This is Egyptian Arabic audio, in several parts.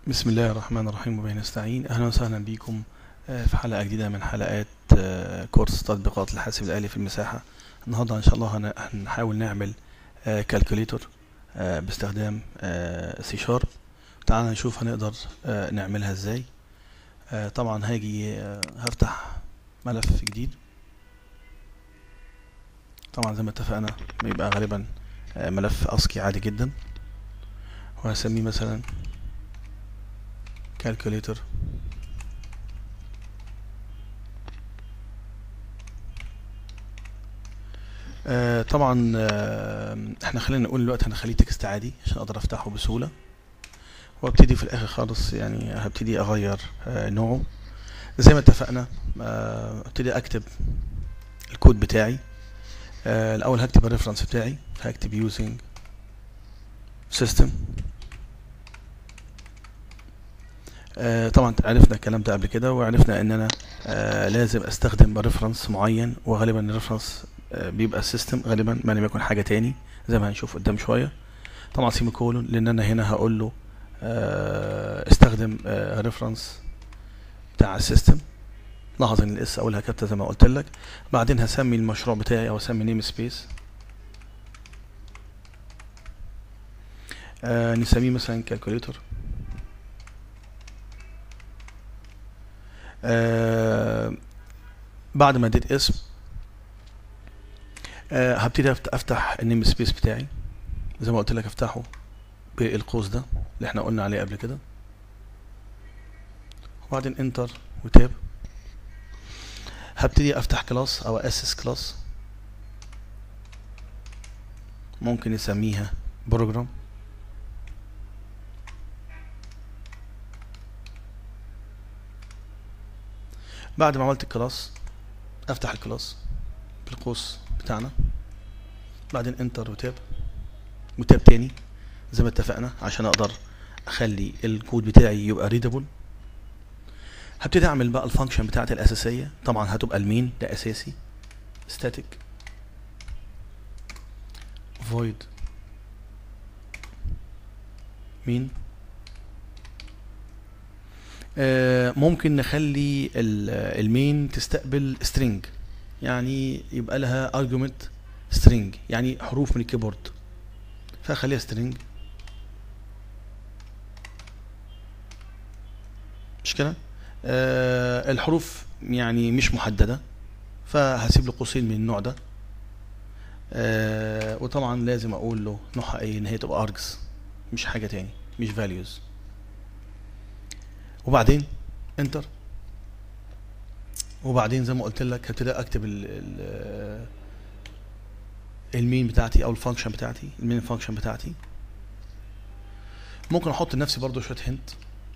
بسم الله الرحمن الرحيم وبه نستعين اهلا وسهلا بكم آه، في حلقه جديده من حلقات آه، كورس تطبيقات الحاسب الالي في المساحه النهارده ان شاء الله هن- هنحاول نعمل كالكوليتور باستخدام سي شارب تعالى نشوف هنقدر آه، نعملها ازاي آه، طبعا هاجي آه، هفتح ملف جديد طبعا زي ما اتفقنا بيبقى غالبا آه، ملف اسكي عادي جدا وهسميه مثلا calculator آه طبعا آه احنا خلينا نقول دلوقتي هنخليه تكست عادي عشان اقدر افتحه بسهولة وابتدي في الاخر خالص يعني هبتدي اغير آه نوعه زي ما اتفقنا آه، ابتدي اكتب الكود بتاعي آه الاول هكتب الريفرنس بتاعي هكتب using system آه، طبعا عرفنا الكلام ده قبل كده وعرفنا ان انا آه، لازم استخدم ريفرنس معين وغالبا الريفرنس آه، بيبقى السيستم غالبا ما لم يكن حاجه تاني زي ما هنشوف قدام شويه طبعا سيمي كولون لان انا هنا هقول له آه، استخدم ريفرنس بتاع السيستم لاحظ ان الاس اولها كابتا زي ما قلت لك بعدين هسمي المشروع بتاعي او اسمي نيم سبيس نسميه مثلا كالكوليتور آه بعد ما اديت اسم آه هبتدي أفت- افتح النيم سبيس بتاعي زي ما قلت لك افتحه بالقوس ده اللي احنا قلنا عليه قبل كده وبعدين انتر وتاب هبتدي افتح كلاس او اسس كلاس ممكن نسميها بروجرام بعد ما عملت الكلاس افتح الكلاس بالقوس بتاعنا بعدين انتر وتاب وتاب تاني زي ما اتفقنا عشان اقدر اخلي الكود بتاعي يبقى ريدابل هبتدي اعمل بقى الفانكشن بتاعتي الاساسيه طبعا هتبقى المين ده اساسي static void مين آه، ممكن نخلي ال- المين تستقبل string يعني يبقى لها argument string يعني حروف من الكيبورد فخليها string مش كده آه الحروف يعني مش محددة فهسيب له قوسين من النوع ده آه وطبعا لازم اقول له نوعها ايه ان هي تبقى args مش حاجة تاني مش values وبعدين انتر وبعدين زي ما قلت لك هبتدي اكتب ال ال المين بتاعتي او الفانكشن بتاعتي المين فانكشن بتاعتي ممكن احط لنفسي برضو شويه هنت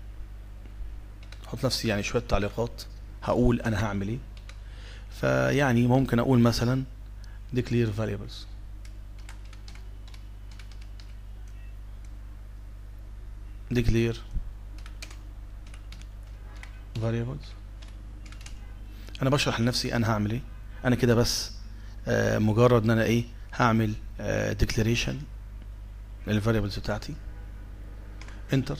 احط نفسي يعني شويه تعليقات هقول انا هعمل ايه فيعني ممكن اقول مثلا declare variables declare variables انا بشرح لنفسي انا هعمل ايه انا كده بس آه مجرد ان انا ايه هعمل آه declaration للفاريبلز بتاعتي انتر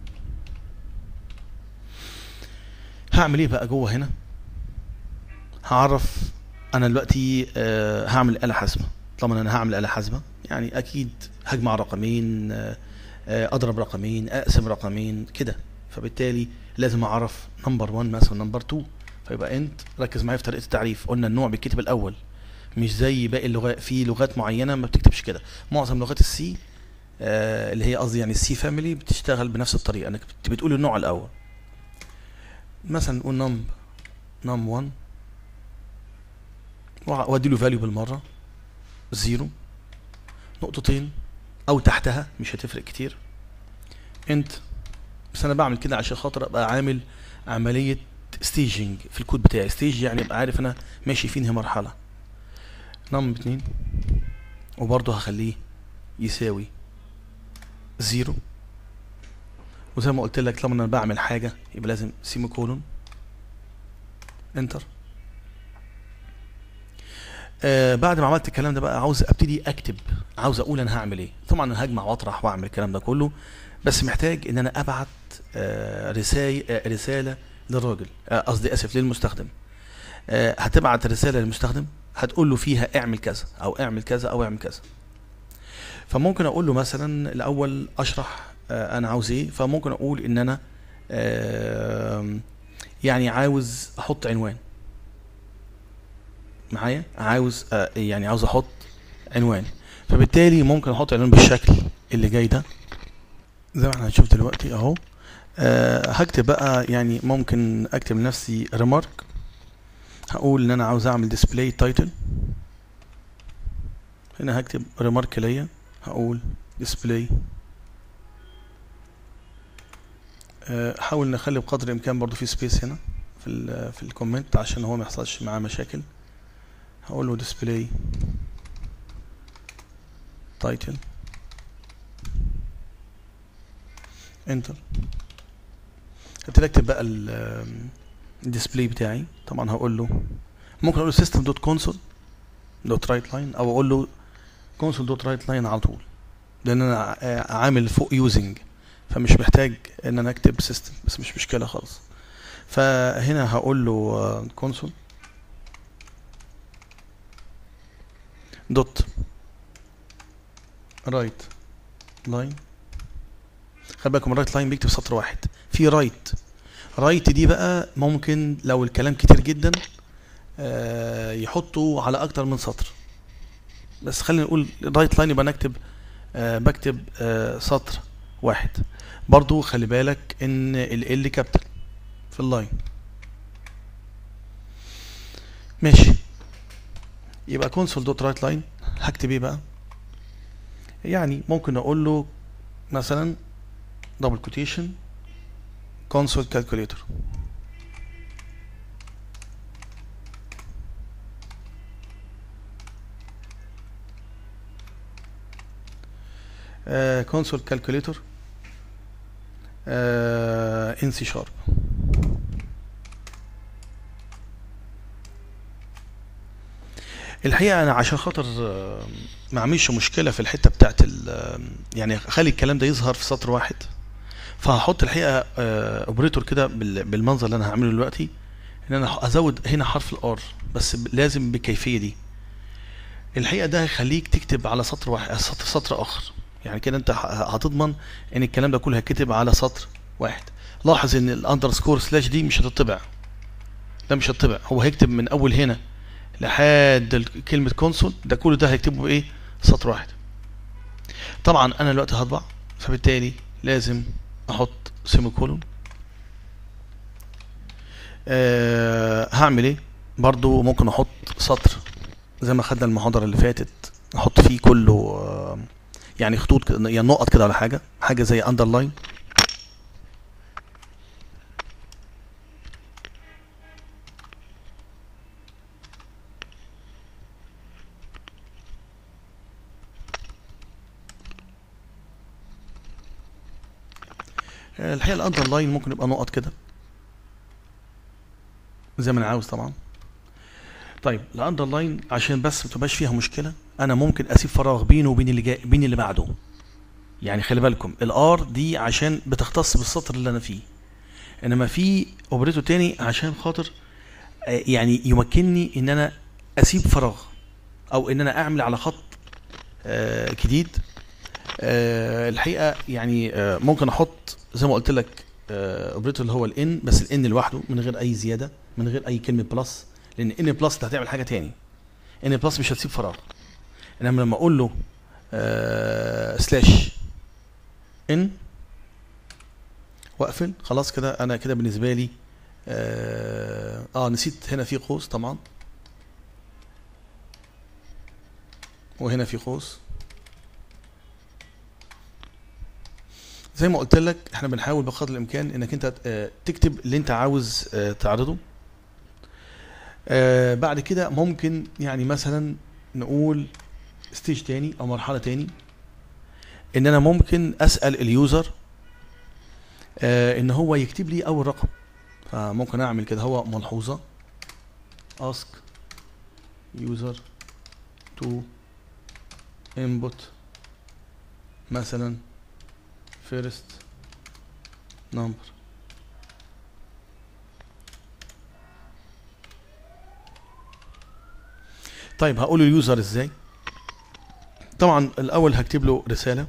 هعمل ايه بقى جوه هنا هعرف انا دلوقتي آه هعمل آلة حاسبة طبعا انا هعمل آلة حاسبة يعني اكيد هجمع رقمين آه آه اضرب رقمين اقسم رقمين كده فبالتالي لازم اعرف نمبر 1 مثلا نمبر 2 فيبقى انت ركز معايا في طريقه التعريف قلنا النوع بيتكتب الاول مش زي باقي اللغات في لغات معينه ما بتكتبش كده معظم لغات السي آه اللي هي قصدي يعني السي فاميلي بتشتغل بنفس الطريقه انك بت- بتقول النوع الاول مثلا نقول نم نم 1 وع- وادي له فاليو بالمره زيرو نقطتين او تحتها مش هتفرق كتير انت بس انا بعمل كده عشان خاطر ابقى عامل عمليه ستيجنج في الكود بتاعي ستيج يعني ابقى عارف انا ماشي فين هي مرحله نم اتنين وبرضه هخليه يساوي زيرو وزي ما قلت لك لما انا بعمل حاجه يبقى لازم سيمي كولون انتر آه بعد ما عملت الكلام ده بقى عاوز ابتدي اكتب عاوز اقول انا هعمل ايه طبعا انا هجمع واطرح واعمل الكلام ده كله بس محتاج ان انا ابعت رسالة رسالة للراجل آه، قصدي اسف للمستخدم آه، هتبعت رسالة للمستخدم هتقول له فيها اعمل كذا او اعمل كذا او اعمل كذا فممكن اقول له مثلا الاول اشرح آه، انا عاوز ايه فممكن اقول ان انا آم، يعني عاوز احط عنوان معايا عاوز آه، يعني عاوز احط عنوان فبالتالي ممكن احط عنوان بالشكل اللي جاي ده زي ما احنا هنشوف دلوقتي اهو أه هكتب بقى يعني ممكن اكتب لنفسي ريمارك هقول ان انا عاوز اعمل ديسبلاي تايتل هنا هكتب ريمارك ليا هقول ديسبلاي احاول نخلي بقدر الامكان برضو في سبيس هنا في ال في الكومنت عشان هو ما يحصلش معاه مشاكل هقول له ديسبلاي تايتل انتر هبتدي اكتب بقى الديسبلاي بتاعي طبعا هقول له ممكن اقول له سيستم دوت كونسول دوت رايت لاين او اقول له كونسول دوت رايت لاين على طول لان انا آه، عامل فوق يوزنج فمش محتاج ان انا اكتب سيستم بس مش مشكله خالص فهنا هقول له كونسول دوت رايت لاين خلي بالكم الرايت لاين بيكتب سطر واحد في رايت رايت دي بقى ممكن لو الكلام كتير جدا آه، يحطوا على اكتر من سطر بس خلينا نقول رايت لاين يبقى نكتب آه، بكتب آه، سطر واحد برضو خلي بالك ان ال ال كابيتال في اللاين ماشي يبقى كونسول دوت رايت لاين هكتب ايه بقى يعني ممكن اقول له مثلا دبل كوتيشن كونسول كالكوليتر كونسول كالكوليتر ان سي شارب الحقيقه انا عشان خاطر آه، ما اعملش مشكله في الحته بتاعت ال- آه، يعني اخلي الكلام ده يظهر في سطر واحد فهحط الحقيقه اوبريتور كده بال- بالمنظر اللي انا هعمله دلوقتي ان انا ازود هنا حرف الار بس ب- لازم بالكيفيه دي الحقيقه ده هيخليك تكتب على سطر واحد سطر سطر اخر يعني كده انت ه- هتضمن ان الكلام ده كله هيتكتب على سطر واحد لاحظ ان الاندرسكور سلاش دي مش هتطبع ده مش هتطبع هو هيكتب من اول هنا لحد ال- كلمة كونسول ده كله ده هيكتبه بايه سطر واحد طبعا انا دلوقتي هطبع فبالتالي لازم احط سيمي كولون أه هعمل ايه برضو ممكن احط سطر زي ما خدنا المحاضرة اللي فاتت احط فيه كله آه، يعني خطوط كده يعني نقط كده ولا حاجة حاجة زي اندرلاين آه، الحقيقة الاندرلاين ممكن يبقى نقط كده زي ما انا عاوز طبعا طيب الاندرلاين عشان بس ما تبقاش فيها مشكله انا ممكن اسيب فراغ بينه وبين اللي جاي بين اللي بعده يعني خلي بالكم الار دي عشان بتختص بالسطر اللي انا فيه انما في اوبريتور تاني عشان خاطر آه، يعني يمكنني ان انا اسيب فراغ او ان انا اعمل على خط آه، جديد آه، الحقيقه يعني آه، ممكن احط زي ما قلت لك اوبريتور اللي هو الان بس الان لوحده من غير اي زياده من غير اي كلمه بلس لان ان بلس ده هتعمل حاجه تاني ان بلس مش هتسيب فراغ انما لما اقول له آه سلاش ان واقفل خلاص كده انا كده بالنسبه لي اه, آه نسيت هنا في قوس طبعا وهنا في قوس زي ما قلت لك احنا بنحاول بقدر الامكان انك انت آه، تكتب اللي انت عاوز آه، تعرضه آه، بعد كده ممكن يعني مثلا نقول ستيج تاني او مرحله تاني ان انا ممكن اسال اليوزر آه، ان هو يكتب لي اول رقم فممكن اعمل كده هو ملحوظه ask user to input مثلا فيرست نمبر طيب هقول اليوزر ازاي طبعا الاول هكتب له رساله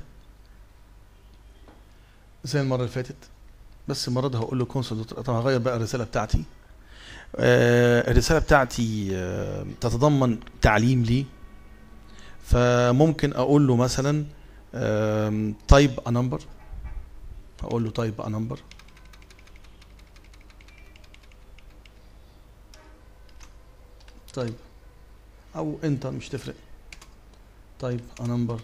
زي المره اللي فاتت بس المره دي هقول له كونسول طبعا هغير بقى الرساله بتاعتي آه الرساله بتاعتي آه تتضمن تعليم لي فممكن اقول له مثلا تايب ا نمبر هقول له تايب ا نمبر طيب او انتر مش تفرق طيب ا نمبر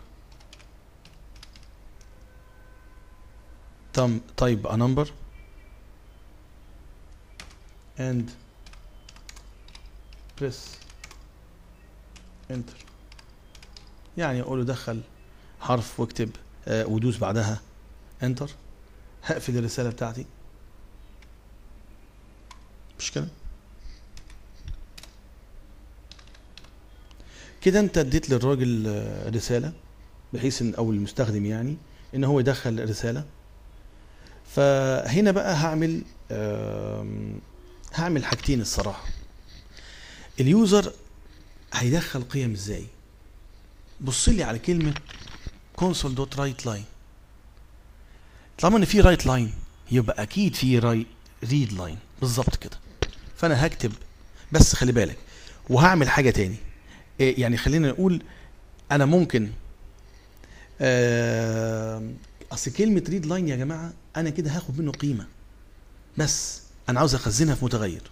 تم طيب ا نمبر and press enter يعني اقول له دخل حرف واكتب آه ودوس بعدها انتر هقفل الرسالة بتاعتي مش كده كده انت اديت للراجل آه، رسالة بحيث ان او المستخدم يعني ان هو يدخل رسالة فهنا بقى هعمل آم، هعمل حاجتين الصراحة اليوزر هيدخل قيم ازاي بص لي على كلمة console دوت رايت لاين طالما ان في رايت لاين يبقى اكيد في راي ريد لاين بالظبط كده فانا هكتب بس خلي بالك وهعمل حاجة تاني إيه يعني خلينا نقول انا ممكن آه، اصل كلمة ريد لاين يا جماعة انا كده هاخد منه قيمة بس انا عاوز اخزنها في متغير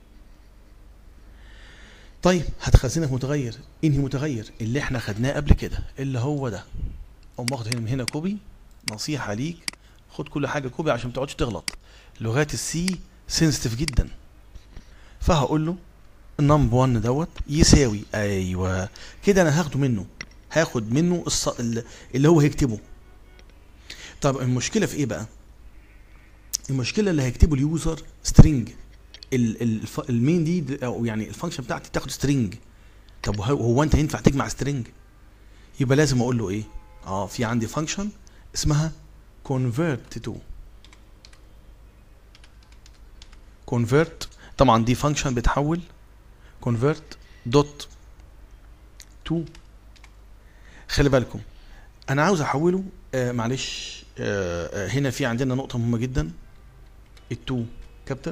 طيب هتخزنها في متغير انهي متغير اللي احنا خدناه قبل كده اللي هو ده اقوم واخد هنا من هنا كوبي نصيحة ليك خد كل حاجة كوبي عشان ما تقعدش تغلط لغات السي سنسيتيف جدا فهقول له النمب 1 دوت يساوي ايوه كده انا هاخده منه هاخد منه الص... اللي هو هيكتبه طب المشكلة في ايه بقى المشكلة اللي هيكتبه اليوزر سترينج ال- ال- الف- المين دي د- او يعني الفانكشن بتاعتي تاخد سترينج طب وه- هو انت ينفع تجمع سترينج يبقى لازم اقول له ايه اه في عندي فانكشن اسمها convert to convert طبعا دي فانكشن بتحول convert دوت to خلي بالكم انا عاوز احوله آه معلش آه آه هنا في عندنا نقطة مهمة جدا التو كابيتال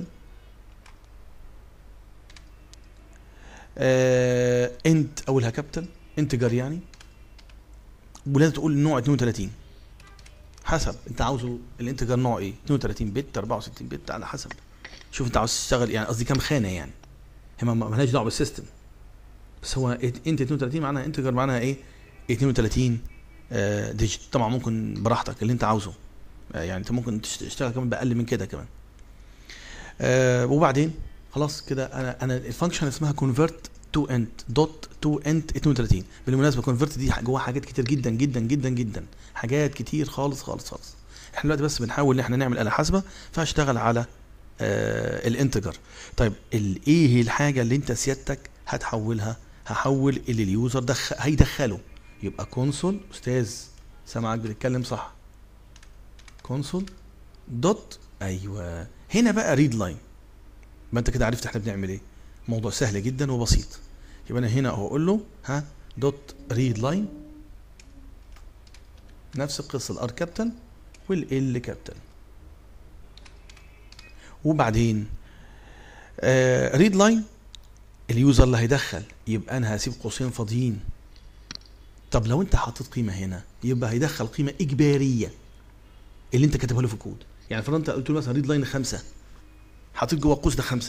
آه انت اولها كابيتال انتجر يعني ولازم تقول النوع 32 حسب انت عاوزه الانتجر نوع ايه 32 بت 64 بت على حسب شوف انت عاوز تشتغل يعني قصدي كام خانه يعني هي ما- ما لهاش دعوه بالسيستم بس هو انت 32 معناها انتجر معناها ايه 32 آه ديجيت طبعا ممكن براحتك اللي انت عاوزه آه يعني انت ممكن تشت- تشتغل كمان باقل من كده كمان آه وبعدين خلاص كده انا انا الفانكشن اسمها convert to end دوت to end 32 بالمناسبه convert دي جواها حاجات كتير جدا جدا جدا جدا حاجات كتير خالص خالص خالص احنا دلوقتي بس بنحاول ان احنا نعمل آلة حاسبة فهشتغل على آه الانتجر طيب ال- ايه الحاجة اللي انت سيادتك هتحولها هحول اللي اليوزر دخ... هيدخله يبقى كونسول استاذ سامعك بتتكلم صح كونسول دوت ايوه هنا بقى ريد لاين ما انت كده عرفت احنا بنعمل ايه موضوع سهل جدا وبسيط يبقى انا هنا اهو اقول له ها دوت ريد لاين نفس القصه الار كابيتال والال كابيتال وبعدين آه ريد لاين اليوزر اللي هيدخل يبقى انا هسيب قوسين فاضيين طب لو انت حطيت قيمه هنا يبقى هيدخل قيمه اجباريه اللي انت كاتبها له في الكود يعني فرضا انت قلت له مثلا ريد لاين خمسه حطيت جوه القوس ده خمسه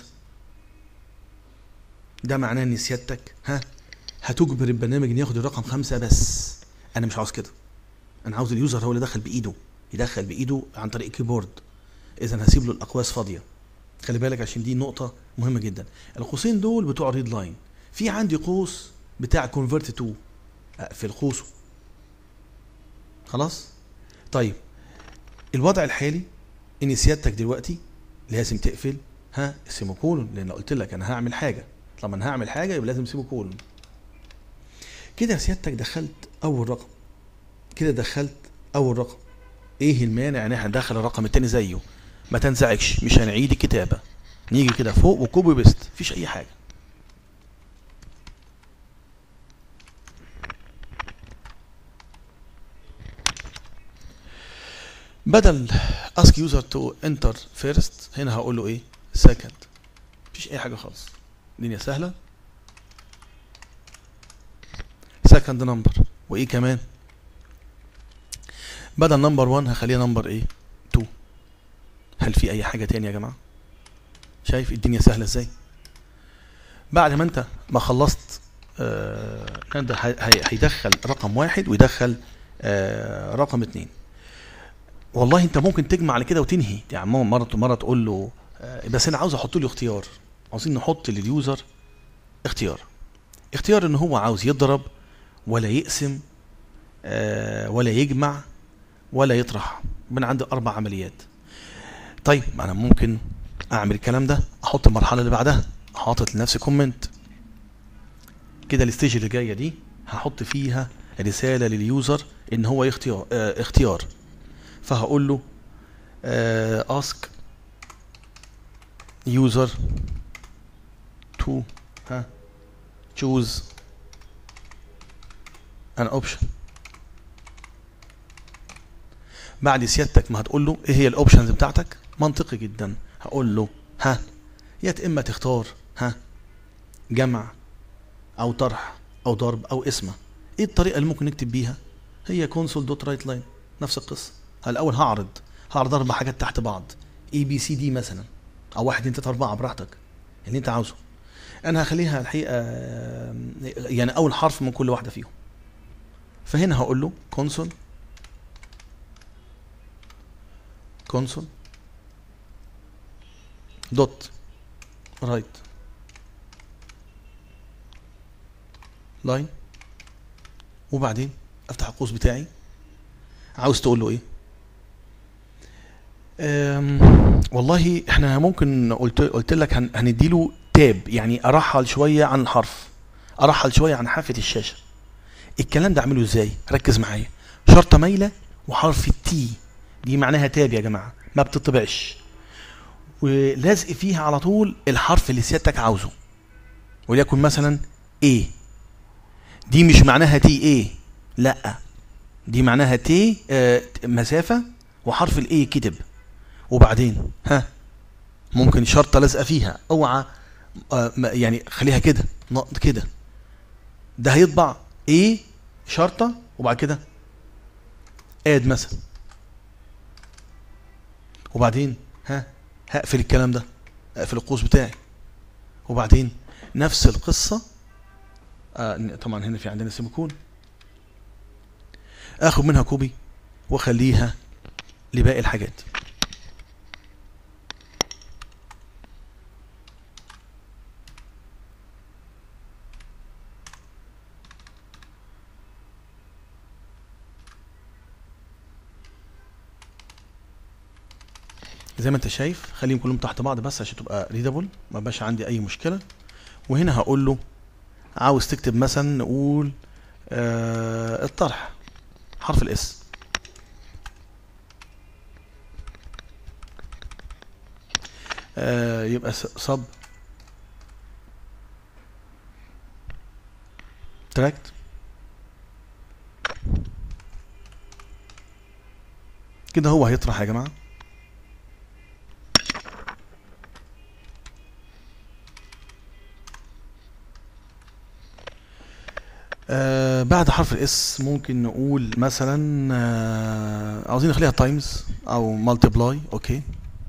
ده معناه ان سيادتك ها هتجبر البرنامج ان ياخد الرقم خمسه بس انا مش عاوز كده انا عاوز اليوزر هو اللي يدخل بايده يدخل بايده عن طريق الكيبورد اذا هسيب له الاقواس فاضيه خلي بالك عشان دي نقطه مهمه جدا القوسين دول بتوع ريد لاين في عندي قوس بتاع كونفرت تو اقفل قوسه خلاص طيب الوضع الحالي ان سيادتك دلوقتي لازم تقفل ها السيموكولون لان قلت لك انا هعمل حاجه طب انا هعمل حاجه يبقى لازم سيموكولون كده سيادتك دخلت اول رقم كده دخلت اول رقم ايه المانع ان احنا ندخل الرقم التاني زيه ما تنزعجش مش هنعيد الكتابه نيجي كده فوق وكوبي بيست مفيش اي حاجه بدل ask user to enter first هنا هقول له ايه second مفيش اي حاجه خالص الدنيا سهله second number وايه كمان بدل نمبر 1 هخليها نمبر ايه 2 هل في اي حاجه تانية يا جماعه شايف الدنيا سهله ازاي بعد ما انت ما خلصت آه كان ده هي- هي- هيدخل رقم واحد ويدخل آه رقم اتنين والله انت ممكن تجمع على كده وتنهي يعني مو- مره مره تقول له آه بس انا عاوز احط له اختيار عاوزين نحط لليوزر اختيار اختيار ان هو عاوز يضرب ولا يقسم آه ولا يجمع ولا يطرح من عند اربع عمليات طيب ما انا ممكن اعمل الكلام ده احط المرحله اللي بعدها حاطط لنفسي كومنت كده الستيج اللي جايه دي هحط فيها رساله لليوزر ان هو اختيار اه اختيار فهقول له آه ask user to ها choose an option بعد سيادتك ما هتقول له ايه هي الاوبشنز بتاعتك منطقي جدا هقول له ها يا اما تختار ها جمع او طرح او ضرب او اسمه ايه الطريقه اللي ممكن نكتب بيها هي كونسول دوت رايت لاين نفس القصه الاول هعرض هعرض اربع حاجات تحت بعض اي بي سي دي مثلا او واحد اتنين تلاته اربعه براحتك اللي انت عاوزه انا هخليها الحقيقه آه، يعني اول حرف من كل واحده فيهم فهنا هقول له كونسول كونسول دوت رايت لاين وبعدين افتح القوس بتاعي عاوز تقول له ايه أم والله احنا ممكن قلت قلت لك هن- هنديله تاب يعني ارحل شويه عن الحرف ارحل شويه عن حافه الشاشه الكلام ده اعمله ازاي ركز معايا شرطه مايله وحرف التي دي معناها تاب يا جماعه ما بتطبعش ولازق فيها على طول الحرف اللي سيادتك عاوزه وليكن مثلا ايه دي مش معناها تي ايه لا دي معناها تي آه مسافه وحرف الاي كتب وبعدين ها ممكن شرطه لازقه فيها اوعى آه ما- يعني خليها كده نقط كده ده هيطبع ايه شرطه وبعد كده اد مثلا وبعدين ها هقفل الكلام ده اقفل القوس بتاعي وبعدين نفس القصه آه طبعا هنا في عندنا سيميكون اخد منها كوبي واخليها لباقي الحاجات زي ما انت شايف خليهم كلهم تحت بعض بس عشان تبقى ريدابل ما بقاش عندي اي مشكله وهنا هقول له عاوز تكتب مثلا نقول آه الطرح حرف الاس آه يبقى صب تراكت كده هو هيطرح يا جماعه آه بعد حرف الاس ممكن نقول مثلا آه عاوزين نخليها تايمز او مالتيبلاي اوكي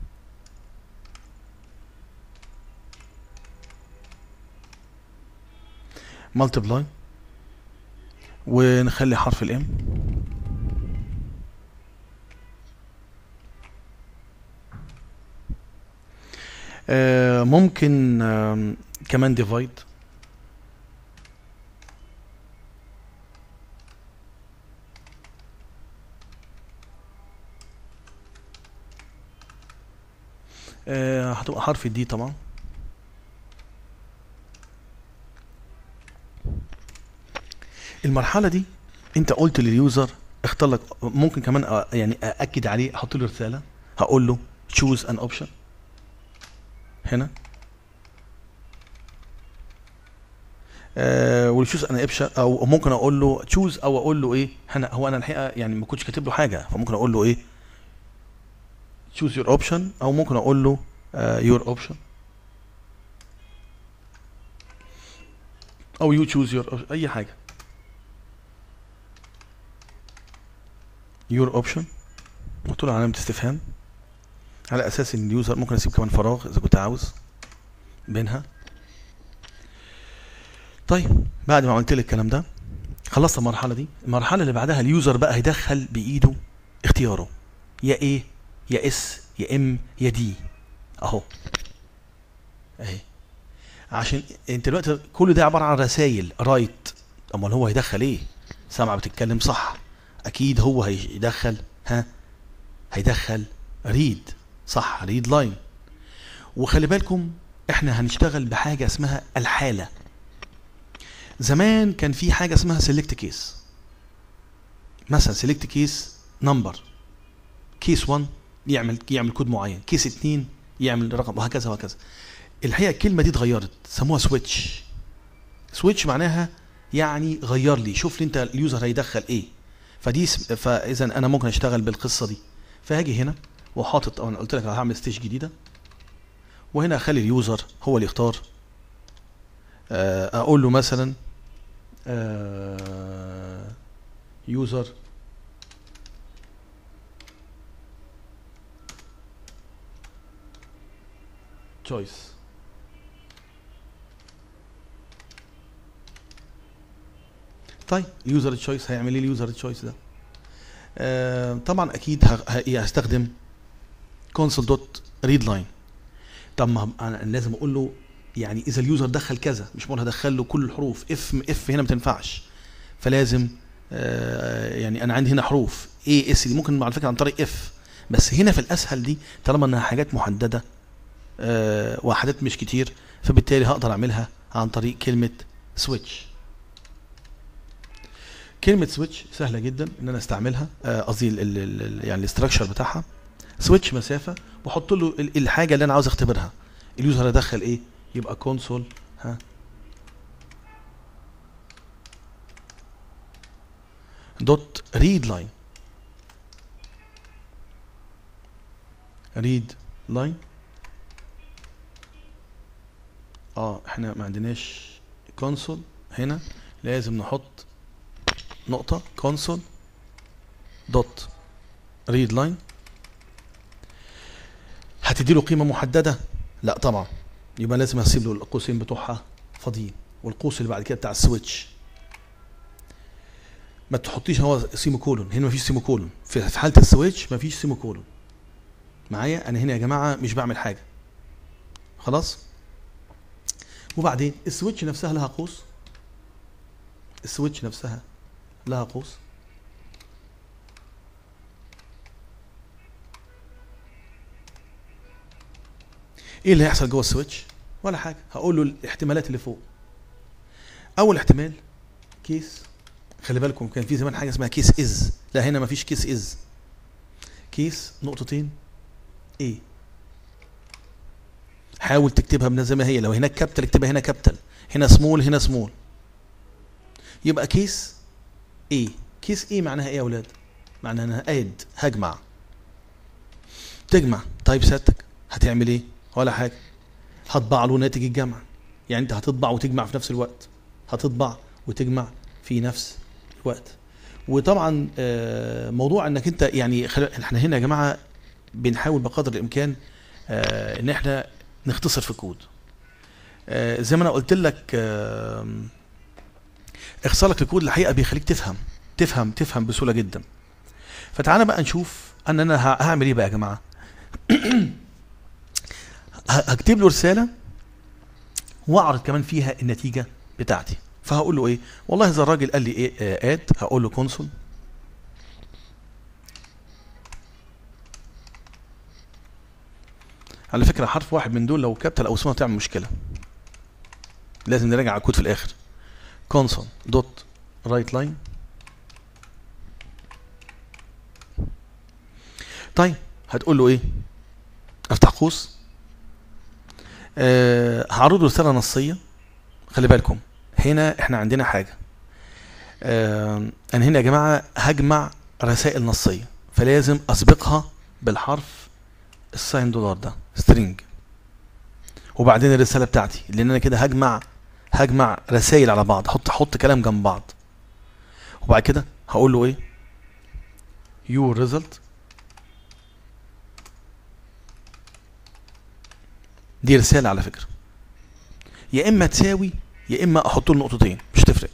مالتيبلاي ونخلي حرف الام آه ممكن آه كمان ديفايد آه، هتبقى حرف الدي طبعا المرحلة دي انت قلت لليوزر اختار اختار لك ممكن كمان أ- يعني ااكد عليه احط له رساله هقول له choose an option هنا آه والشوز انا ابشا او ممكن اقول له تشوز او اقول له ايه هنا هو انا الحقيقه يعني ما كنتش كاتب له حاجه فممكن اقول له ايه choose your option او ممكن اقول له آه your option او you choose your option اي حاجه your option قلت له علامه استفهام على اساس ان اليوزر ممكن اسيب كمان فراغ اذا كنت عاوز بينها طيب بعد ما عملت لك الكلام ده خلصت المرحله دي المرحله اللي بعدها اليوزر بقى هيدخل بايده اختياره يا ايه يا اس يا ام يا دي اهو اهي عشان انت دلوقتي كل ده عباره عن رسائل رايت امال هو هيدخل ايه سامعه بتتكلم صح اكيد هو هيدخل ها هيدخل ريد صح ريد لاين وخلي بالكم احنا هنشتغل بحاجه اسمها الحاله زمان كان في حاجه اسمها سيلكت كيس مثلا سيلكت كيس نمبر كيس 1 يعمل يعمل كود معين كيس 2 يعمل رقم وهكذا وهكذا الحقيقه الكلمه دي اتغيرت سموها سويتش سويتش معناها يعني غير لي شوف لي انت اليوزر هيدخل ايه فدي س- فاذا انا ممكن اشتغل بالقصه دي فهاجي هنا وحاطط انا قلت لك هعمل ستيج جديده وهنا اخلي اليوزر هو اللي يختار آه، اقول له مثلا يوزر choice طيب يوزر تشويس هيعمل ايه اليوزر تشويس ده آه طبعا اكيد ه- ه- هستخدم console دوت ريد لاين طب ما انا لازم اقول له يعني اذا اليوزر دخل كذا مش ممكن هدخل له كل الحروف اف اف هنا ما تنفعش فلازم آه يعني انا عندي هنا حروف اي اس دي ممكن على فكره عن طريق اف بس هنا في الاسهل دي طالما انها حاجات محدده آه وحدات مش كتير فبالتالي هقدر اعملها عن طريق كلمه سويتش كلمه سويتش سهله جدا ان انا استعملها آه، قصدي ال- ال- ال- يعني الاستراكشر بتاعها سويتش مسافه واحط له ال- الحاجه اللي انا عاوز اختبرها اليوزر هيدخل ايه يبقى كونسول ها دوت ريد لاين ريد لاين اه احنا ما عندناش كونسول هنا لازم نحط نقطة كونسول دوت ريد لاين هتدي له قيمة محددة؟ لا طبعا يبقى لازم هسيب له القوسين بتوعها فاضيين والقوس اللي بعد كده بتاع السويتش ما تحطيش هو سيمو كولون هنا مفيش سيمو كولون في في حالة السويتش مفيش سيمو كولون معايا انا هنا يا جماعة مش بعمل حاجة خلاص وبعدين السويتش نفسها لها قوس السويتش نفسها لها قوس ايه اللي هيحصل جوه السويتش ولا حاجه هقول له الاحتمالات اللي فوق اول احتمال كيس خلي بالكم كان في زمان حاجه اسمها كيس از لا هنا مفيش كيس از كيس نقطتين ايه حاول تكتبها من زي ما هي لو هناك كابيتال اكتبها هنا كابيتال هنا سمول هنا سمول يبقى كيس ايه كيس ايه معناها ايه يا اولاد معناها انا اد هجمع تجمع طيب سيادتك هتعمل ايه ولا حاجه هطبع له ناتج الجمع يعني انت هتطبع وتجمع في نفس الوقت هتطبع وتجمع في نفس الوقت وطبعا آه، موضوع انك انت يعني خل... احنا هنا يا جماعه بنحاول بقدر الامكان آه، ان احنا نختصر في الكود آه، زي ما انا قلت لك آم، اختصارك للكود الحقيقه بيخليك تفهم تفهم تفهم بسهوله جدا فتعالى بقى نشوف ان انا ه- هعمل ايه بقى يا جماعه ه- هكتب له رساله واعرض كمان فيها النتيجه بتاعتي فهقول له ايه والله اذا الراجل قال لي ايه اد هقول له كونسول على فكره حرف واحد من دول لو كابتل او سمول تعمل مشكله لازم نراجع على الكود في الاخر console دوت رايت لاين طيب هتقول له ايه افتح قوس أه هعرض له رساله نصيه خلي بالكم هنا احنا عندنا حاجه أه انا هنا يا جماعه هجمع رسائل نصيه فلازم اسبقها بالحرف الساين دولار ده سترينج وبعدين الرساله بتاعتي لان انا كده هجمع هجمع رسائل على بعض احط احط كلام جنب بعض وبعد كده هقول له ايه يور ريزلت دي رساله على فكره يا اما تساوي يا اما احط له نقطتين مش تفرق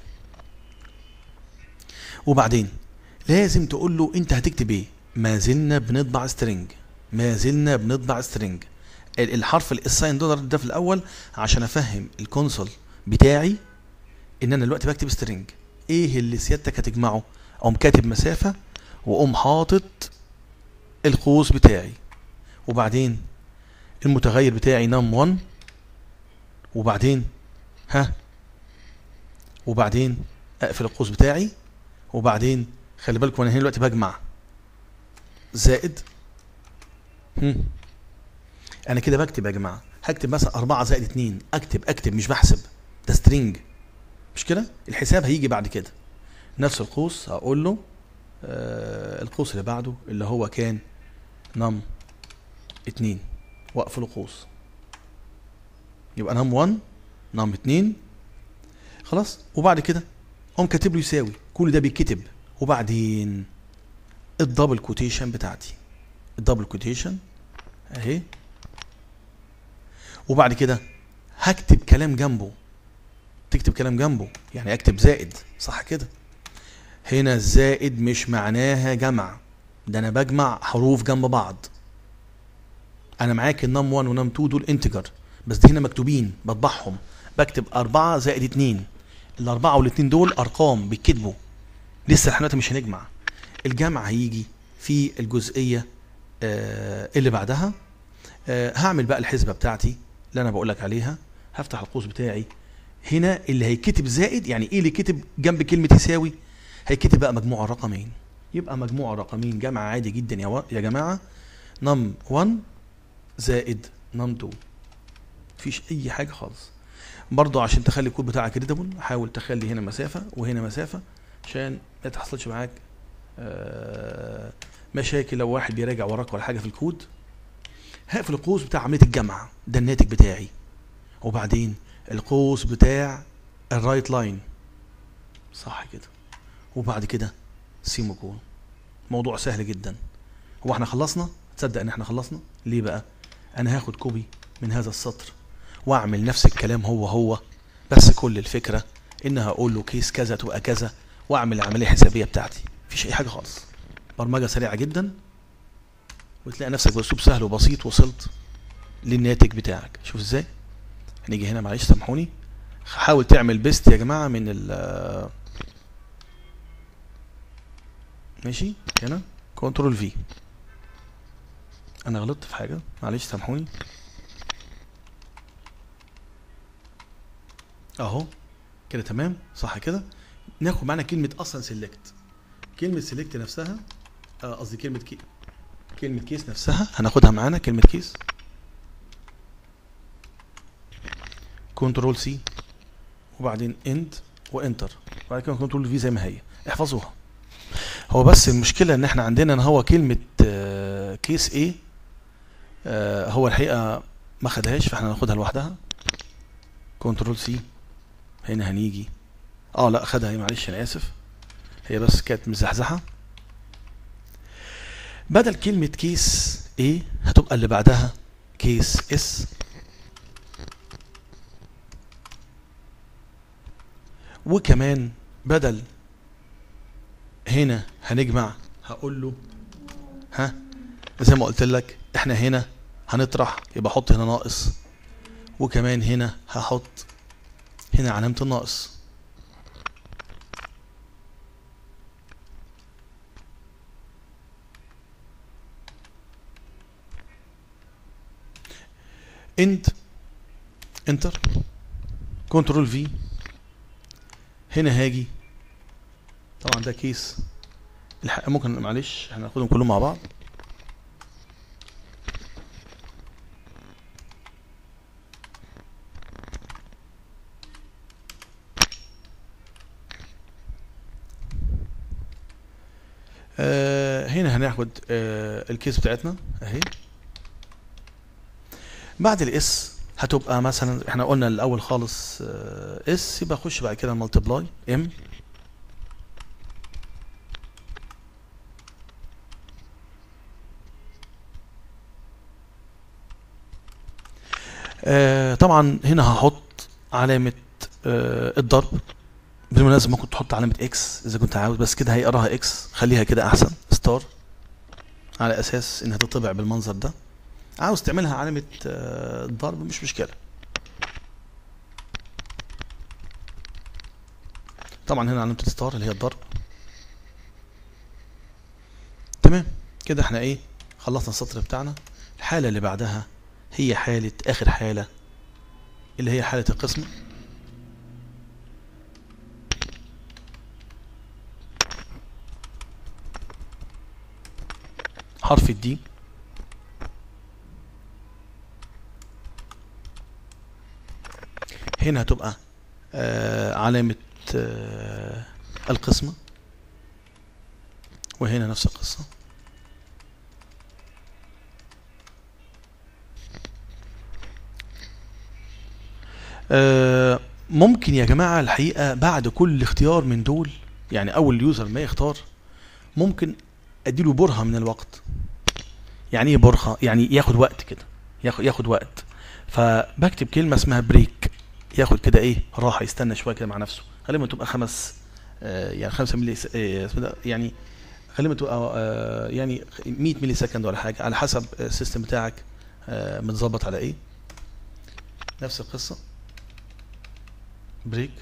وبعدين لازم تقول له انت هتكتب ايه ما زلنا بنطبع سترينج ما زلنا بنطبع سترينج الحرف الساين دولار ده في الاول عشان افهم الكونسول بتاعي ان انا دلوقتي بكتب سترينج ايه اللي سيادتك هتجمعه اقوم كاتب مسافه واقوم حاطط القوس بتاعي وبعدين المتغير بتاعي نم 1 وبعدين ها وبعدين اقفل القوس بتاعي وبعدين خلي بالكم انا هنا دلوقتي بجمع زائد هم. انا كده بكتب يا جماعه هكتب مثلا 4 زائد 2 اكتب اكتب مش بحسب ده سترينج مش كده الحساب هيجي بعد كده نفس القوس هقول له آه القوس اللي بعده اللي هو كان نم 2 واقفل القوس يبقى نم 1 نم 2 خلاص وبعد كده اقوم كاتب له يساوي كل ده بيتكتب وبعدين الدبل كوتيشن بتاعتي الدبل كوتيشن اهي وبعد كده هكتب كلام جنبه تكتب كلام جنبه يعني اكتب زائد صح كده هنا الزائد مش معناها جمع ده انا بجمع حروف جنب بعض انا معاك النم 1 ونم 2 دول انتجر بس دي هنا مكتوبين بطبعهم بكتب 4 زائد 2 الأربعة والاتنين دول أرقام بيتكتبوا لسه احنا دلوقتي مش هنجمع الجمع هيجي في الجزئية آه اللي بعدها آه هعمل بقى الحسبة بتاعتي اللي أنا بقول لك عليها هفتح القوس بتاعي هنا اللي هيكتب زائد يعني ايه اللي كتب جنب كلمة يساوي هيكتب بقى مجموع الرقمين يبقى مجموع الرقمين جمع عادي جدا يا, و... يا جماعة نم 1 زائد نم 2 مفيش أي حاجة خالص برضه عشان تخلي الكود بتاعك ريدابل حاول تخلي هنا مسافة وهنا مسافة عشان ما تحصلش معاك مشاكل لو واحد بيراجع وراك ولا حاجة في الكود هقفل القوس بتاع عملية الجمع ده الناتج بتاعي وبعدين القوس بتاع الرايت لاين صح كده وبعد كده سيموكون موضوع سهل جدا هو احنا خلصنا تصدق ان احنا خلصنا ليه بقى انا هاخد كوبي من هذا السطر واعمل نفس الكلام هو هو بس كل الفكره ان هقول له كيس كذا تبقى كذا واعمل العمليه الحسابيه بتاعتي مفيش اي حاجه خالص برمجه سريعه جدا وتلاقي نفسك باسلوب سهل وبسيط وصلت للناتج بتاعك شوف ازاي هنيجي هنا معلش سامحوني حاول تعمل بيست يا جماعه من ال ماشي هنا كنترول في انا غلطت في حاجه معلش سامحوني اهو كده تمام صح كده ناخد معانا كلمه اصلا سيلكت كلمه سيلكت نفسها قصدي كلمه كي كلمه كيس نفسها هناخدها معانا كلمه كيس كنترول سي وبعدين اند وانتر وبعد كده كنترول في زي ما هي احفظوها هو بس المشكله ان احنا عندنا ان هو كلمه كيس ايه هو الحقيقه ما خدهاش فاحنا هناخدها لوحدها كنترول سي هنا هنيجي اه لا خدها هي معلش انا اسف هي بس كانت مزحزحه بدل كلمه كيس ايه هتبقى اللي بعدها كيس اس وكمان بدل هنا هنجمع هقول له ها زي ما قلت لك احنا هنا هنطرح يبقى احط هنا ناقص وكمان هنا هحط هنا علامة الناقص اند انتر كنترول في هنا هاجي طبعا ده كيس الحق ممكن معلش هناخدهم كلهم مع بعض آه هنا هناخد آه الكيس بتاعتنا اهي بعد الاس هتبقى مثلا احنا قلنا الاول خالص آه اس يبقى اخش بعد كده ملتبلاي ام آه طبعا هنا هحط علامة آه الضرب بالمناسبة ممكن تحط علامة اكس اذا كنت عاوز بس كده هيقراها اكس خليها كده احسن ستار على اساس انها تطبع بالمنظر ده عاوز تعملها علامة آه ضرب مش مشكلة طبعا هنا علامة الستار اللي هي الضرب تمام كده احنا ايه خلصنا السطر بتاعنا الحالة اللي بعدها هي حالة آخر حالة اللي هي حالة القسمة حرف الدي هنا هتبقى آه علامة آه القسمة وهنا نفس القصة آه ممكن يا جماعة الحقيقة بعد كل اختيار من دول يعني أول يوزر ما يختار ممكن أديله برهة من الوقت يعني ايه برهة يعني ياخد وقت كده ياخد, ياخد وقت فبكتب كلمة اسمها بريك ياخد كده ايه راحة يستنى شوية كده مع نفسه غالبا تبقى خمس آه يعني خمسة ملي آه يعني غالبا تبقى آه يعني 100 ملي سكند ولا حاجة على حسب السيستم بتاعك آه متظبط على ايه نفس القصة بريك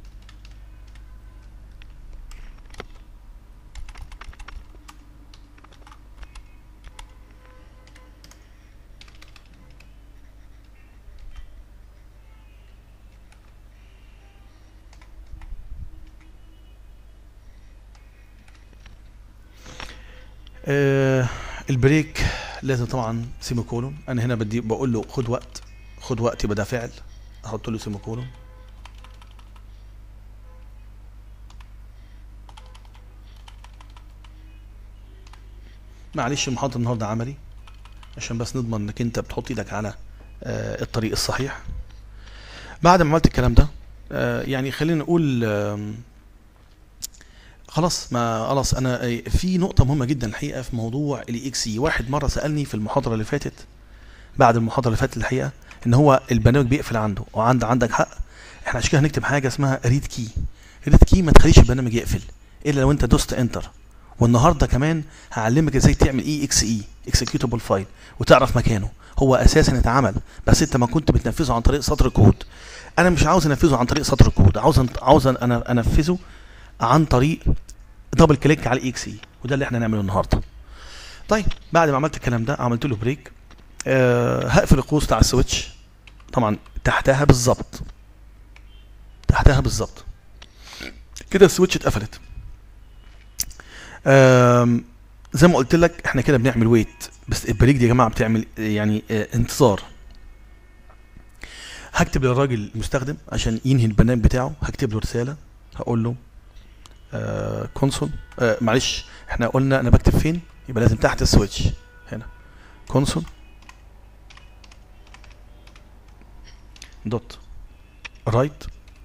آه البريك لازم طبعا سيمي كولون انا هنا بدي بقول له خد وقت خد وقت يبقى ده فعل احط له سيمي كولون معلش المحاضرة النهارده عملي عشان بس نضمن انك انت بتحط ايدك على آه الطريق الصحيح بعد ما عملت الكلام ده آه يعني خلينا نقول آه خلاص ما خلاص انا في نقطه مهمه جدا الحقيقه في موضوع الاي اكس اي واحد مره سالني في المحاضره اللي فاتت بعد المحاضره اللي فاتت الحقيقه ان هو البرنامج بيقفل عنده وعند عندك حق احنا عشان كده هنكتب حاجه اسمها ريد كي ريد كي ما تخليش البرنامج يقفل الا لو انت دوست انتر والنهارده كمان هعلمك ازاي تعمل اي اكس اي اكسكيوتابل فايل وتعرف مكانه هو اساسا اتعمل بس انت ما كنت بتنفذه عن طريق سطر كود انا مش عاوز انفذه عن طريق سطر كود عاوز عاوز انا انفذه عن طريق دبل كليك على الاي اكس اي وده اللي احنا هنعمله النهارده طيب بعد ما عملت الكلام ده عملت له بريك أه هقفل القوس بتاع السويتش طبعا تحتها بالظبط تحتها بالظبط كده السويتش اتقفلت أه زي ما قلت لك احنا كده بنعمل ويت بس البريك دي يا جماعه بتعمل يعني اه انتظار هكتب للراجل المستخدم عشان ينهي البرنامج بتاعه هكتب له رساله هقول له آه كونسول آه معلش احنا قلنا انا بكتب فين يبقى لازم تحت السويتش هنا كونسول دوت رايت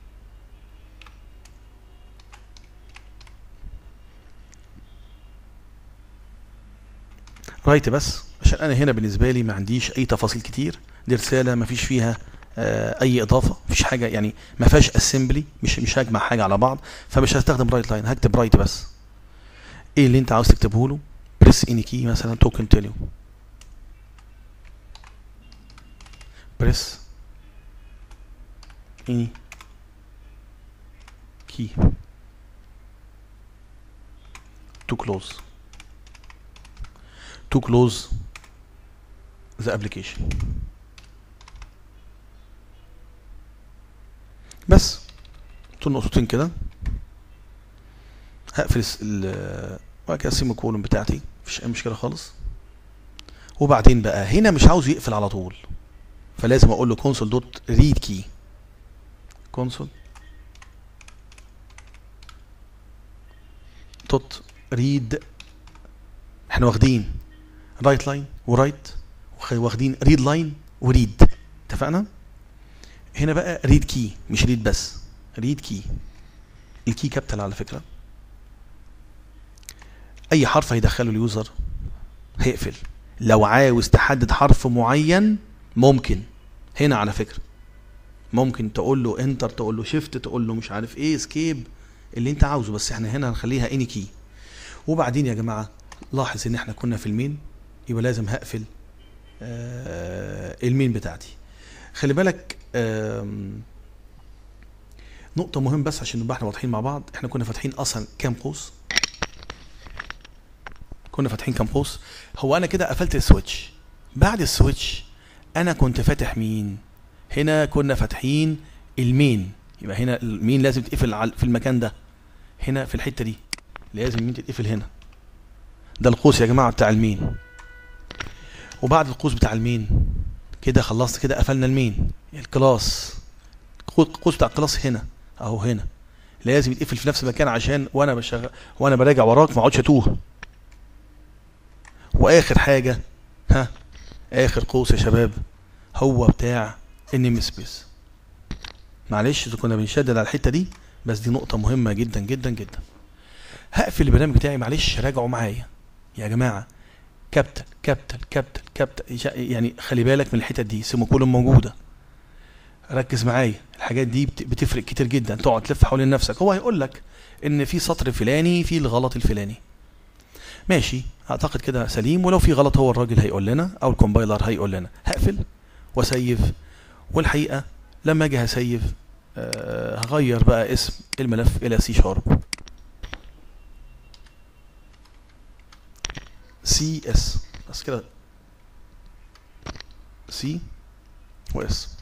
رايت بس عشان انا هنا بالنسبه لي ما عنديش اي تفاصيل كتير دي رساله ما فيش فيها آه اي اضافه مفيش حاجه يعني ما فيهاش اسمبلي مش مش هجمع حاجه على بعض فمش هستخدم رايت لاين هكتب رايت بس ايه اللي انت عاوز تكتبه له بريس اني كي مثلا تو كونتينيو بريس اني كي to close to close the application بس طول نقطتين كده هقفل ال بعد كده السيمي كولون بتاعتي مفيش اي مشكله خالص وبعدين بقى هنا مش عاوز يقفل على طول فلازم اقول له console دوت ريد كي console دوت ريد احنا واخدين رايت لاين ورايت واخدين ريد لاين وريد اتفقنا هنا بقى ريد كي مش ريد بس ريد كي الكي كابيتال على فكره اي حرف هيدخله اليوزر هيقفل لو عاوز تحدد حرف معين ممكن هنا على فكره ممكن تقول له انتر تقول له شيفت تقول له مش عارف ايه اسكيب اللي انت عاوزه بس احنا هنا هنخليها اني كي وبعدين يا جماعه لاحظ ان احنا كنا في المين يبقى لازم هقفل آه المين بتاعتي خلي بالك آم، نقطة مهم بس عشان نبقى احنا واضحين مع بعض احنا كنا فاتحين اصلا كام قوس كنا فاتحين كام قوس هو انا كده قفلت السويتش بعد السويتش انا كنت فاتح مين هنا كنا فاتحين المين يبقى هنا المين لازم تقفل على- في المكان ده هنا في الحتة دي لازم المين تتقفل هنا ده القوس يا جماعة بتاع المين وبعد القوس بتاع المين كده خلصت كده قفلنا المين الكلاس القوس بتاع الكلاس هنا اهو هنا لازم يتقفل في نفس المكان عشان وانا بشغل وانا براجع وراك ما اقعدش اتوه واخر حاجه ها اخر قوس يا شباب هو بتاع النيم سبيس معلش إذا كنا بنشدد على الحته دي بس دي نقطه مهمه جدا جدا جدا هقفل البرنامج بتاعي معلش راجعوا معايا يا جماعه كابتن كابتن كابتن كابتن يعني خلي بالك من الحتت دي سيموكولون موجوده ركز معايا الحاجات دي بت- بتفرق كتير جدا تقعد تلف حوالين نفسك هو هيقول لك ان في سطر فلاني في الغلط الفلاني ماشي اعتقد كده سليم ولو في غلط هو الراجل هيقول لنا او الكومبايلر هيقول لنا هقفل واسيف والحقيقه لما اجي هسيف آه هغير بقى اسم الملف الى سي شارب سي اس بس كده سي واس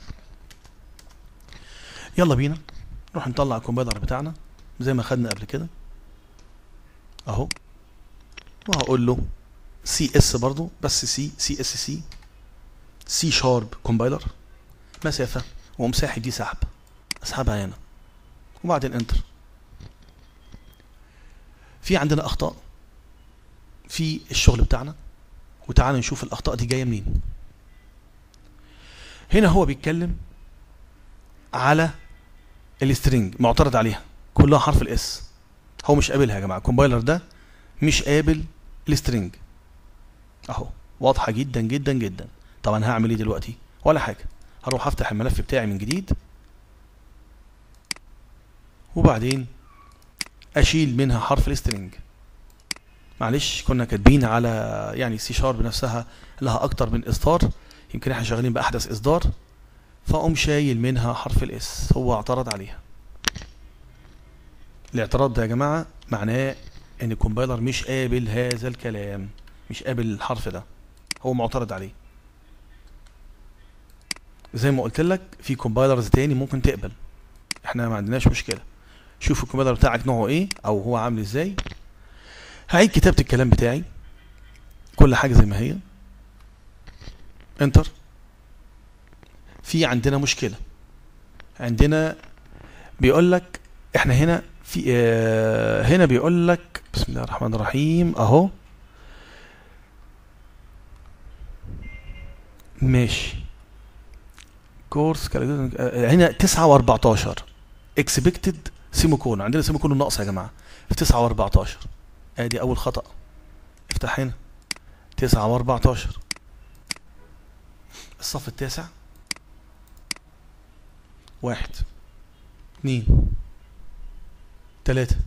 يلا بينا نروح نطلع الكومبايلر بتاعنا زي ما خدنا قبل كده اهو وهقول له سي اس برضو بس سي سي اس سي سي شارب كومبايلر مسافه ومساحه دي سحب اسحبها هنا وبعدين انتر في عندنا اخطاء في الشغل بتاعنا وتعالوا نشوف الاخطاء دي جايه منين هنا هو بيتكلم على السترنج معترض عليها كلها حرف الاس هو مش قابلها يا جماعه الكومبايلر ده مش قابل السترنج اهو واضحه جدا جدا جدا طبعا هعمل ايه دلوقتي ولا حاجه هروح افتح الملف بتاعي من جديد وبعدين اشيل منها حرف السترنج معلش كنا كاتبين على يعني سي شارب نفسها لها اكتر من اصدار يمكن احنا شغالين باحدث اصدار فاقوم شايل منها حرف الاس هو اعترض عليها الاعتراض ده يا جماعه معناه ان الكومبايلر مش قابل هذا الكلام مش قابل الحرف ده هو معترض عليه زي ما قلت لك في كومبايلرز تاني ممكن تقبل احنا ما عندناش مشكله شوف الكومبايلر بتاعك نوعه ايه او هو عامل ازاي هعيد كتابه الكلام بتاعي كل حاجه زي ما هي انتر في عندنا مشكله عندنا بيقول لك احنا هنا في اه هنا بيقول لك بسم الله الرحمن الرحيم اهو ماشي كورس هنا 9 و14 اكسبكتد سيموكون عندنا سيموكون ناقص يا جماعه في 9 و14 ادي اول خطا افتح هنا 9 و14 الصف التاسع واحد اثنين ثلاثة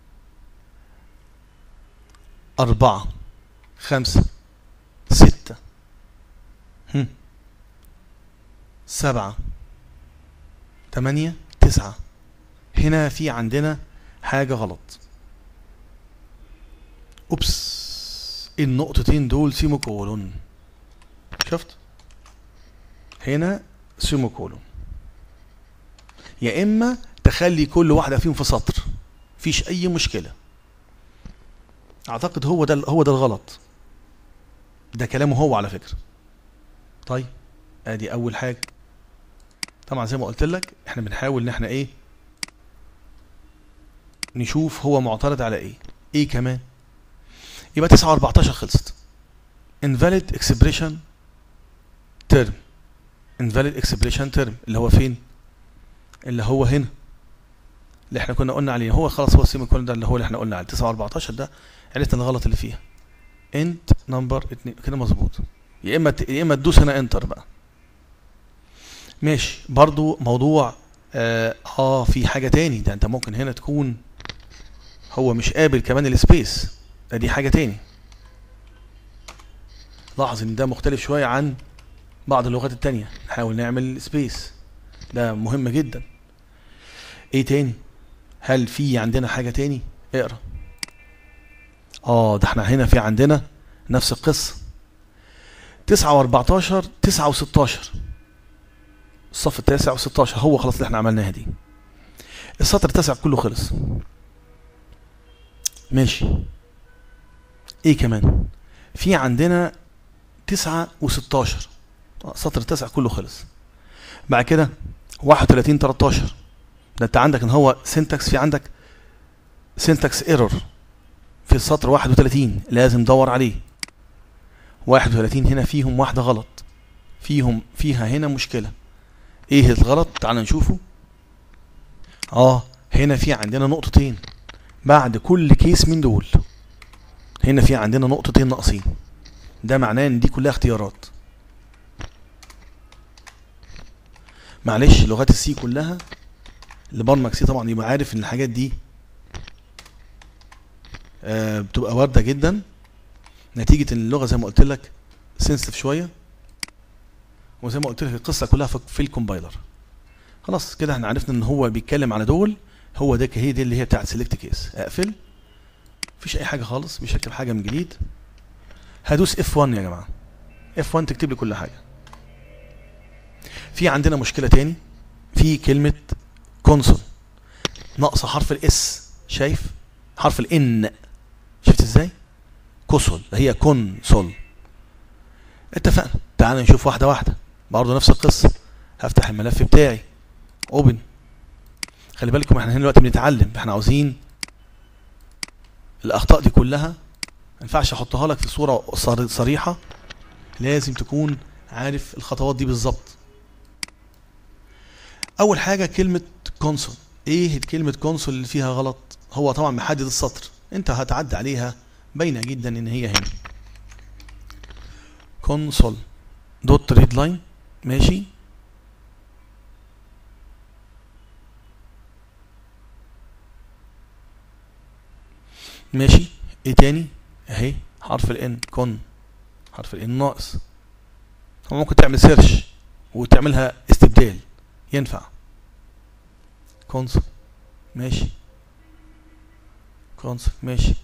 أربعة خمسة ستة هم. سبعة ثمانية تسعة هنا في عندنا حاجة غلط أوبس النقطتين دول سيموكولون شفت هنا سيموكولون يا إما تخلي كل واحدة فيهم في سطر مفيش أي مشكلة أعتقد هو ده هو ده الغلط ده كلامه هو على فكرة طيب ادي اول حاجه طبعا زي ما قلت لك احنا بنحاول ان احنا ايه نشوف هو معترض على ايه ايه كمان يبقى 9 و14 خلصت invalid expression term invalid expression term اللي هو فين اللي هو هنا اللي احنا كنا قلنا عليه هو خلاص هو السيمي كولون ده اللي هو اللي احنا قلنا عليه 9 و14 ده عرفنا الغلط اللي فيها انت نمبر 2 كده مظبوط يا اما ت- يا اما تدوس هنا انتر بقى ماشي برضو موضوع اه, اه في حاجه تاني ده انت ممكن هنا تكون هو مش قابل كمان السبيس ده دي حاجه تاني لاحظ ان ده مختلف شويه عن بعض اللغات التانية نحاول نعمل سبيس ده مهم جدا ايه تاني هل في عندنا حاجة تاني اقرا اه ده احنا هنا في عندنا نفس القصة تسعة واربعتاشر تسعة وستاشر الصف التاسع وستاشر هو خلاص اللي احنا عملناها دي السطر التاسع كله خلص ماشي ايه كمان في عندنا تسعة وستاشر السطر التاسع كله خلص بعد كده واحد وتلاتين تلاتاشر ده انت عندك ان هو سنتكس في عندك سنتكس ايرور في السطر 31 لازم تدور عليه 31 هنا فيهم واحدة غلط فيهم فيها هنا مشكلة ايه الغلط تعال نشوفه اه هنا في عندنا نقطتين بعد كل كيس من دول هنا في عندنا نقطتين ناقصين ده معناه ان دي كلها اختيارات معلش لغات السي كلها اللي برمج سي طبعا يبقى عارف ان الحاجات دي آه بتبقى وارده جدا نتيجه ان اللغه زي ما قلت لك سنسيتيف شويه وزي ما قلت لك القصه كلها في, في الكومبايلر خلاص كده احنا عرفنا ان هو بيتكلم على دول هو ده هي دي اللي هي بتاعت سيلكت كيس اقفل مفيش اي حاجه خالص مش هكتب حاجه من جديد هدوس اف 1 يا جماعه اف 1 تكتب لي كل حاجه في عندنا مشكله تاني في كلمه كونسول ناقصه حرف الاس شايف حرف الان شفت ازاي كونسول هي كونسول اتفقنا تعال نشوف واحده واحده برضه نفس القصه هفتح الملف بتاعي اوبن خلي بالكم احنا هنا دلوقتي بنتعلم احنا عاوزين الاخطاء دي كلها ما ينفعش احطها لك في صوره صر- صريحه لازم تكون عارف الخطوات دي بالظبط اول حاجه كلمه كونسول ايه كلمه كونسول اللي فيها غلط هو طبعا محدد السطر انت هتعدي عليها باينه جدا ان هي هنا كونسول دوت ريد لاين ماشي ماشي ايه تاني اهي حرف الان كون حرف الان ناقص طبعا ممكن تعمل سيرش وتعملها استبدال ينفع كونسول ماشي كونسول ماشي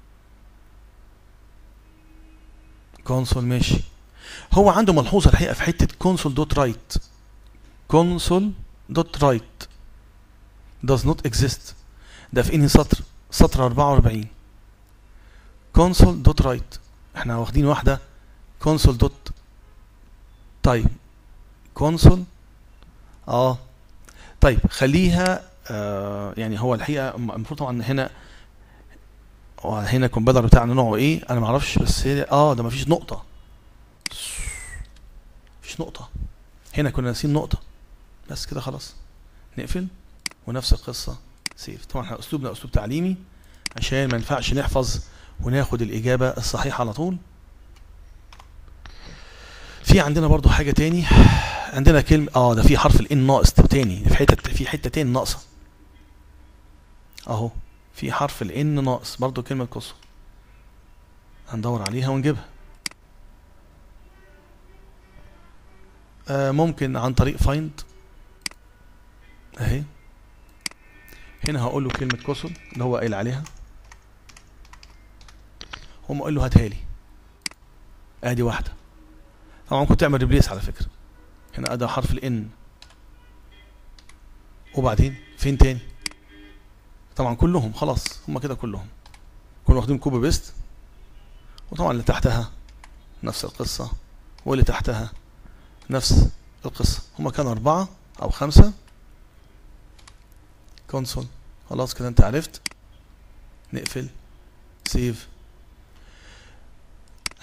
كونسول ماشي هو عنده ملحوظه الحقيقه في حته كونسول دوت رايت كونسول دوت رايت does not exist ده في انهي سطر سطر 44 كونسول دوت رايت احنا واخدين واحده كونسول دوت طيب كونسول اه طيب خليها آه يعني هو الحقيقه المفروض طبعا هنا هو هنا الكمبيوتر بتاعنا نوعه ايه انا ما اعرفش بس هي اه ده مفيش نقطه مفيش نقطه هنا كنا ناسيين نقطه بس كده خلاص نقفل ونفس القصه سيف طبعا احنا اسلوبنا اسلوب تعليمي عشان ما ينفعش نحفظ وناخد الاجابه الصحيحه على طول في عندنا برضو حاجه تاني عندنا كلمه اه ده في حرف الان ناقص تاني في حته في حته تاني ناقصه اهو في حرف الان ناقص برضو كلمه قصه هندور عليها ونجيبها آه ممكن عن طريق فايند اهي هنا هقول له كلمه كسل اللي هو قايل عليها هم قال له هاتها لي ادي واحده طبعا ممكن تعمل ريبليس على فكره هنا ادي حرف الان وبعدين فين تاني طبعا كلهم خلاص هم كده كلهم كنا واخدين كوبي بيست وطبعا اللي تحتها نفس القصة واللي تحتها نفس القصة هم كانوا أربعة أو خمسة كونسول خلاص كده أنت عرفت نقفل سيف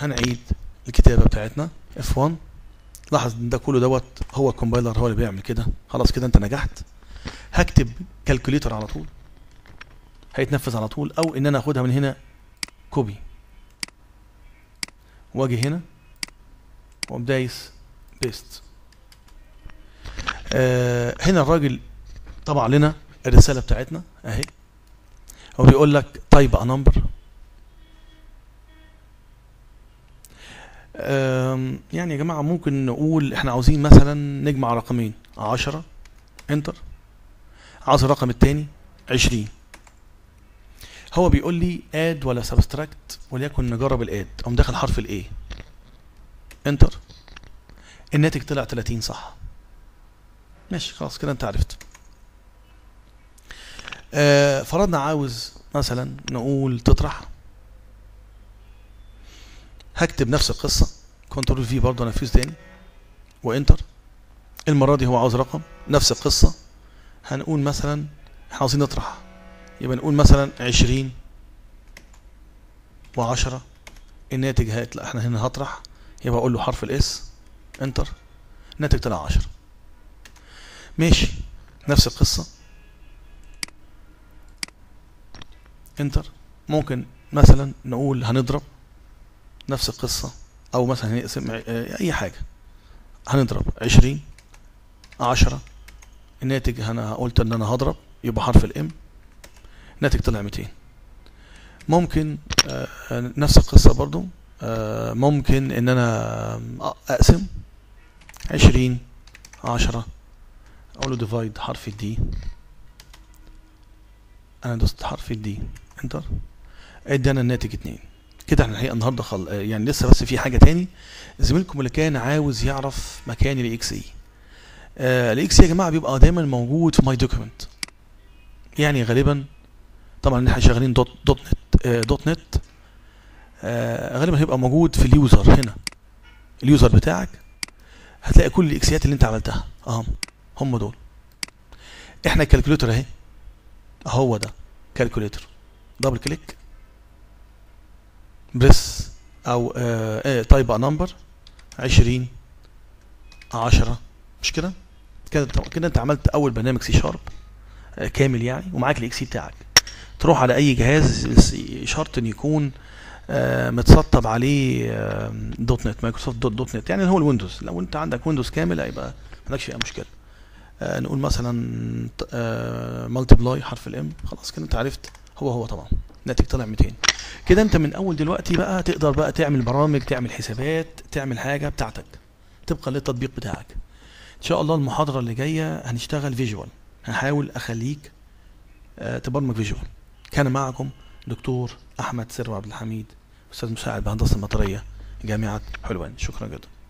هنعيد الكتابة بتاعتنا F1 لاحظ ان ده كله دوت هو الكومبايلر هو اللي بيعمل كده خلاص كده انت نجحت هكتب كالكوليتر على طول هيتنفذ على طول او ان انا اخدها من هنا كوبي واجي هنا واقوم دايس بيست آه هنا الراجل طبع لنا الرساله بتاعتنا اهي هو بيقول لك طيب ا نمبر يعني يا جماعه ممكن نقول احنا عاوزين مثلا نجمع رقمين 10 انتر عاوز الرقم الثاني 20 هو بيقول لي اد ولا سبستراكت وليكن نجرب الاد اقوم داخل حرف الاي انتر الناتج طلع 30 صح ماشي خلاص كده انت عرفت آه فرضنا عاوز مثلا نقول تطرح هكتب نفس القصة كنترول في برضه انفذ تاني وانتر المرة دي هو عاوز رقم نفس القصة هنقول مثلا احنا عاوزين نطرح يبقى نقول مثلا عشرين وعشرة الناتج هيطلع احنا هنا هطرح يبقى اقول له حرف الاس انتر الناتج طلع عشرة ماشي نفس القصة انتر ممكن مثلا نقول هنضرب نفس القصة او مثلا هنقسم اي حاجة هنضرب عشرين عشرة الناتج انا قلت ان انا هضرب يبقى حرف الام ناتج طلع 200 ممكن آه نفس القصة برضو آه ممكن ان انا اقسم 20 10 اقول له ديفايد حرف الدي انا دوست حرف الدي انتر ادانا الناتج 2 كده احنا الحقيقه النهارده خل... يعني لسه بس في حاجه تاني زميلكم اللي كان عاوز يعرف مكان الاكس اي الاكس اي يا جماعه بيبقى دايما موجود في ماي دوكيمنت يعني غالبا طبعا احنا شغالين دوت دوت نت آه دوت نت آه غالبا هيبقى موجود في اليوزر هنا اليوزر بتاعك هتلاقي كل الاكسيات اللي انت عملتها اهم هم دول احنا الكالكوليتر اهي هو ده كالكوليتر دبل كليك بريس او آه آه تايب نمبر 20 10 مش كده كده كده انت عملت اول برنامج سي شارب آه كامل يعني ومعاك الاكسي بتاعك تروح على اي جهاز شرط ان يكون آه متسطب عليه آه دوت نت مايكروسوفت دوت, دوت نت يعني هو الويندوز لو انت عندك ويندوز كامل هيبقى مالكش اي مشكله آه نقول مثلا آه مالتيبلاي حرف الام خلاص كده انت عرفت هو هو طبعا ناتج طلع 200 كده انت من اول دلوقتي بقى تقدر بقى تعمل برامج تعمل حسابات تعمل حاجه بتاعتك طبقا للتطبيق بتاعك ان شاء الله المحاضره اللي جايه هنشتغل فيجوال هحاول اخليك آه تبرمج فيجوال كان معكم دكتور احمد سر عبد الحميد استاذ مساعد بهندسه المطريه جامعه حلوان شكرا جدا